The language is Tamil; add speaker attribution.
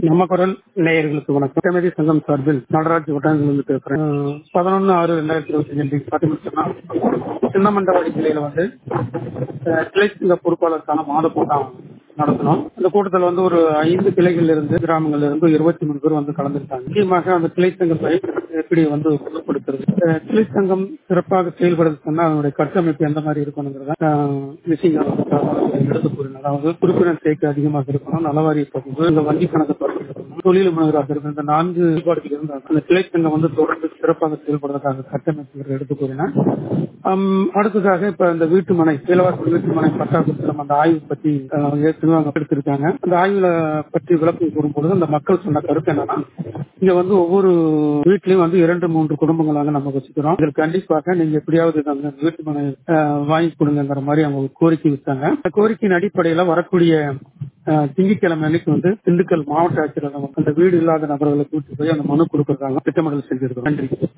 Speaker 1: நம்ம குரல் நேயர்களுக்கு வணக்கம் கமிதி சங்கம் சார்பில் நடராஜ் வட்டாரங்களிலிருந்து பேசுறேன் பதினொன்னு ஆறு ரெண்டாயிரத்தி இருபத்தி அஞ்சு பார்த்தீங்கன்னா சின்னமண்டவாடி கிளையில வந்து அஹ், கிளை சங்க பொறுப்பாளருக்கான மாத கூட்டம் நடத்தணும் அந்த கூட்டத்தில் வந்து ஒரு ஐந்து கிளைகள்ல இருந்து கிராமங்கள்ல இருந்து இருபத்தி மூணு பேர் வந்து கலந்துருக்காங்க முக்கியமாக அந்த கிளை சங்கத்தை எப்படி வந்து குணப்படுத்துறது அஹ், கிளை சங்கம் சிறப்பாக செயல்படுறதுன்னா அதனுடைய கட்டமைப்பு எந்த மாதிரி இருக்கணுங்கிறத அஹ், விஷயங்கள் வந்து எடுத்து கூறினேன் அதாவது உறுப்பினர் சேர்க்கை அதிகமாக இருக்கணும் நலவாரி பகுதி இந்த வங்கி கணக்கு தொடர்பு இருக்கணும் தொழில் முனைவராக இருக்கணும் இந்த நான்கு செயல்பாடுகள் இருந்தால் அந்த கிளை சங்கம் வந்து தொடர்ந்து சிறப்பாக செயல்படுறதுக்காக கட்டமைப்புகள் எடுத்து கூறினேன் ஆம், அடுத்ததாக இப்ப இந்த வீட்டு மனை இலவச வீட்டு மனை பட்டா புத்தகம் அந்த ஆய்வு பத்தி அஹ், ஏற்கனவே அவங்க எடுத்திருக்காங்க அந்த ஆய்வுல பற்றி விளக்கம் கூறும்பொழுது அந்த மக்கள் சொன்ன கருத்து என்னன்னா இங்க வந்து ஒவ்வொரு வீட்லயும் வந்து இரண்டு மூன்று குடும்பங்களாக நம்ம வச்சுக்கிறோம் இதில் கண்டிப்பாக நீங்க எப்படியாவது இந்த அந்த வீட்டு மனை அஹ், வாங்கி கொடுங்கிற மாதிரி அவங்க ஒரு கோரிக்கை விட்டாங்க அந்த கோரிக்கையின் அடிப்படையில வரக்கூடிய அஹ், திங்கட்கிழமை அன்னைக்கு வந்து திண்டுக்கல் மாவட்ட ஆட்சியர் அந்த வீடு இல்லாத நபர்களை கூட்டி போய் அந்த மனு கொடுக்கறதாங்க திட்டமிடல் செஞ்சிருக்கோம் நன்றி